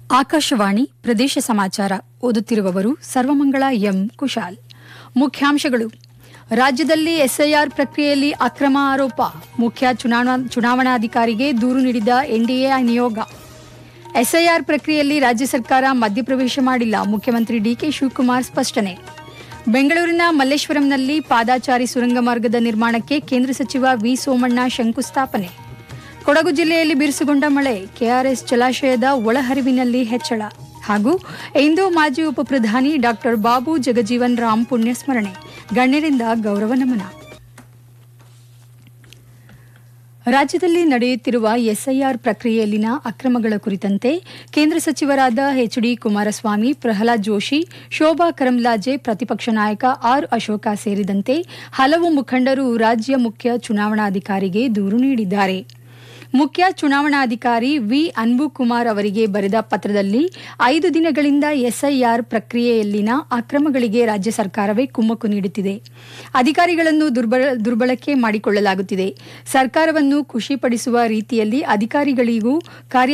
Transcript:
ಆಕಾಶವಾಣಿ ಪ್ರದೇಶ ಸಮಾಚಾರ ಓದುತ್ತಿರುವವರು ಸರ್ವಮಂಗಳ ಎಂ ಕುಶಾಲ್ ಮುಖ್ಯಾಂಶಗಳು ರಾಜ್ಯದಲ್ಲಿ ಎಸ್ಐಆರ್ ಪ್ರಕ್ರಿಯೆಯಲ್ಲಿ ಅಕ್ರಮ ಆರೋಪ ಮುಖ್ಯ ಚುನಾವಣಾ ಚುನಾವಣಾಧಿಕಾರಿಗೆ ದೂರು ನೀಡಿದ ಎನ್ಡಿಎ ನಿಯೋಗ ಎಸ್ಐಆರ್ ಪ್ರಕ್ರಿಯೆಯಲ್ಲಿ ರಾಜ್ಯ ಸರ್ಕಾರ ಮಧ್ಯಪ್ರವೇಶ ಮಾಡಿಲ್ಲ ಮುಖ್ಯಮಂತ್ರಿ ಡಿಕೆ ಶಿವಕುಮಾರ್ ಸ್ಪಷ್ಟನೆ ಬೆಂಗಳೂರಿನ ಮಲ್ಲೇಶ್ವರಂನಲ್ಲಿ ಪಾದಾಚಾರಿ ಸುರಂಗ ಮಾರ್ಗದ ನಿರ್ಮಾಣಕ್ಕೆ ಕೇಂದ್ರ ಸಚಿವ ವಿ ಸೋಮಣ್ಣ ಶಂಕುಸ್ಥಾಪನೆ ಕೊಡಗು ಜಿಲ್ಲೆಯಲ್ಲಿ ಬಿರುಸುಗೊಂಡ ಮಳೆ ಕೆಆರ್ಎಸ್ ಜಲಾಶಯದ ಒಳಹರಿವಿನಲ್ಲಿ ಹೆಚ್ಚಳ ಹಾಗೂ ಇಂದು ಮಾಜಿ ಉಪಪ್ರಧಾನಿ ಡಾಕ್ಟರ್ ಬಾಬು ಜಗಜೀವನ್ ರಾಮ್ ಪುಣ್ಯಸ್ಮರಣೆ ಗಣ್ಯರಿಂದ ಗೌರವ ನಮನ ರಾಜ್ಯದಲ್ಲಿ ನಡೆಯುತ್ತಿರುವ ಎಸ್ಐಆರ್ ಪ್ರಕ್ರಿಯೆಯಲ್ಲಿನ ಅಕ್ರಮಗಳ ಕುರಿತಂತೆ ಕೇಂದ್ರ ಸಚಿವರಾದ ಎಚ್ಡಿ ಕುಮಾರಸ್ವಾಮಿ ಪ್ರಹ್ಲಾದ್ ಜೋಶಿ ಶೋಭಾ ಕರಂಲಾಜೆ ಪ್ರತಿಪಕ್ಷ ನಾಯಕ ಆರ್ ಅಶೋಕ ಸೇರಿದಂತೆ ಹಲವು ಮುಖಂಡರು ರಾಜ್ಯ ಮುಖ್ಯ ಚುನಾವಣಾಧಿಕಾರಿಗೆ ದೂರು ನೀಡಿದ್ದಾರೆ ಮುಖ್ಯ ಚುನಾವಣಾಧಿಕಾರಿ ವಿ ಅನ್ಬು ಕುಮಾರ್ ಅವರಿಗೆ ಬರೆದ ಪತ್ರದಲ್ಲಿ ಐದು ದಿನಗಳಿಂದ ಎಸ್ಐಆರ್ ಪ್ರಕ್ರಿಯೆಯಲ್ಲಿನ ಅಕ್ರಮಗಳಿಗೆ ರಾಜ್ಯ ಸರ್ಕಾರವೇ ಕುಮ್ಮಕ್ಕು ನೀಡುತ್ತಿದೆ ಅಧಿಕಾರಿಗಳನ್ನು ದುರ್ಬಳ ದುರ್ಬಳಕೆ ಮಾಡಿಕೊಳ್ಳಲಾಗುತ್ತಿದೆ ಸರ್ಕಾರವನ್ನು ಖುಷಿಪಡಿಸುವ ರೀತಿಯಲ್ಲಿ ಅಧಿಕಾರಿಗಳಿಗೂ ಕಾರ್ಯ